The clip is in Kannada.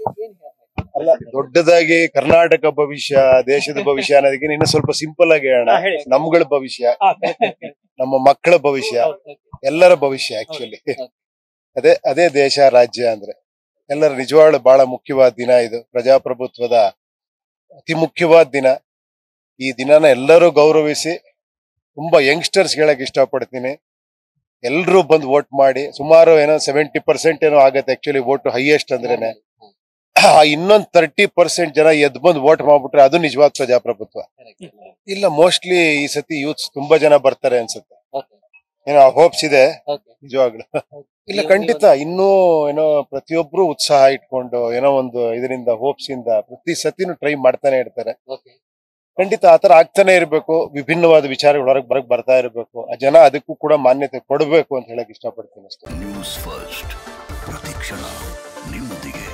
ಏನ್ ಹೇಳ್ಬೇಕು? ಅಲ್ಲ ದೊಡ್ಡದಾಗಿ ಕರ್ನಾಟಕ ಭವಿಷ್ಯ ದೇಶದ ಭವಿಷ್ಯ ಅನ್ನೋದಕ್ಕೆ ಇನ್ನು ಸ್ವಲ್ಪ ಸಿಂಪಲ್ ಆಗಿ ಹೇಳೋಣ ಹಾ, ಹೇಳಿ. ನಮ್ಗಳ ಭವಿಷ್ಯ ಹಾ, okay, okay, ನಮ್ಮ ಮಕ್ಕಳ ಭವಿಷ್ಯ okay, okay. ಎಲ್ಲರ ಭವಿಷ್ಯ ಆಕ್ಚುಲಿ Okay, okay. ಅದೇ ಅದೇ ದೇಶ ರಾಜ್ಯ ಅಂದ್ರೆ ಎಲ್ಲರ ನಿಜವಾಗ್ಲು ಬಹಳ ಮುಖ್ಯವಾದ ದಿನ ಇದು ಪ್ರಜಾಪ್ರಭುತ್ವದ ಅತಿ ಮುಖ್ಯವಾದ ದಿನ ಈ ದಿನನ ಎಲ್ಲರೂ ಗೌರವಿಸಿ ತುಂಬಾ ಯಂಗ್ಸ್ಟರ್ಸ್ ಹೇಳಕ್ ಇಷ್ಟಪಡ್ತೀನಿ ಎಲ್ರೂ ಬಂದು ವೋಟ್ ಮಾಡಿ ಸುಮಾರು ಏನೋ ಸೆವೆಂಟಿ ಪರ್ಸೆಂಟ್ ಏನೋ ಆಗತ್ತೆ ಆಕ್ಚುಲಿ ವೋಟ್ ಹೈಯೆಸ್ಟ್ ಅಂದ್ರೇನೆ ಆ ಇನ್ನೊಂದ್ ತರ್ಟಿ ಪರ್ಸೆಂಟ್ ಜನ ಎದ್ ಬಂದು ವೋಟ್ ಮಾಡ್ಬಿಟ್ರೆ ಅದು ನಿಜವಾದ ಪ್ರಜಾಪ್ರಭುತ್ವ Correct. ಇಲ್ಲ ಮೋಸ್ಟ್ಲಿ ಈ ಸತಿ ಯೂತ್ಸ್ ತುಂಬಾ ಜನ ಬರ್ತಾರೆ ಅನ್ಸುತ್ತೆ Okay, ಏನೋ ಹೋಪ್ಸ್ ಇದೆ okay. ನಿಜವಾಗ್ಲು ಇಲ್ಲ ನೀವು- ಖಂಡಿತ ಇನ್ನೂ ಏನೋ ಪ್ರತಿಯೊಬ್ರು ಉತ್ಸಾಹ ಇಟ್ಕೊಂಡು ಏನೋ ಒಂದು ಇದರಿಂದ ಹೋಪ್ಸ್ ಇಂದ ಪ್ರತಿ ಸತಿನೂ ಟ್ರೈ ಮಾಡ್ತಾನೆ ಇರ್ತಾರೆ Okay. ಖಂಡಿತ ಆತರ ಆಗ್ತಾನೆ ಇರ್ಬೇಕು ವಿಭಿನ್ನವಾದ ವಿಚಾರಗಳು ಹೊರಗೆ ಬರಕ್ ಬರ್ತಾ ಇರ್ಬೇಕು ಆ ಜನ ಅದಕ್ಕೂ ಕೂಡ ಮಾನ್ಯತೆ ಕೊಡಬೇಕು ಅಂತ ಹೇಳಕ್ ಇಷ್ಟಪಡ್ತೀನಿ ಅಷ್ಟೇ ನ್ಯೂಸ್ ಫಸ್ಟ್ ಪ್ರತಿಕ್ಷಣ ನಿಮ್ಮೊಂದಿಗೆ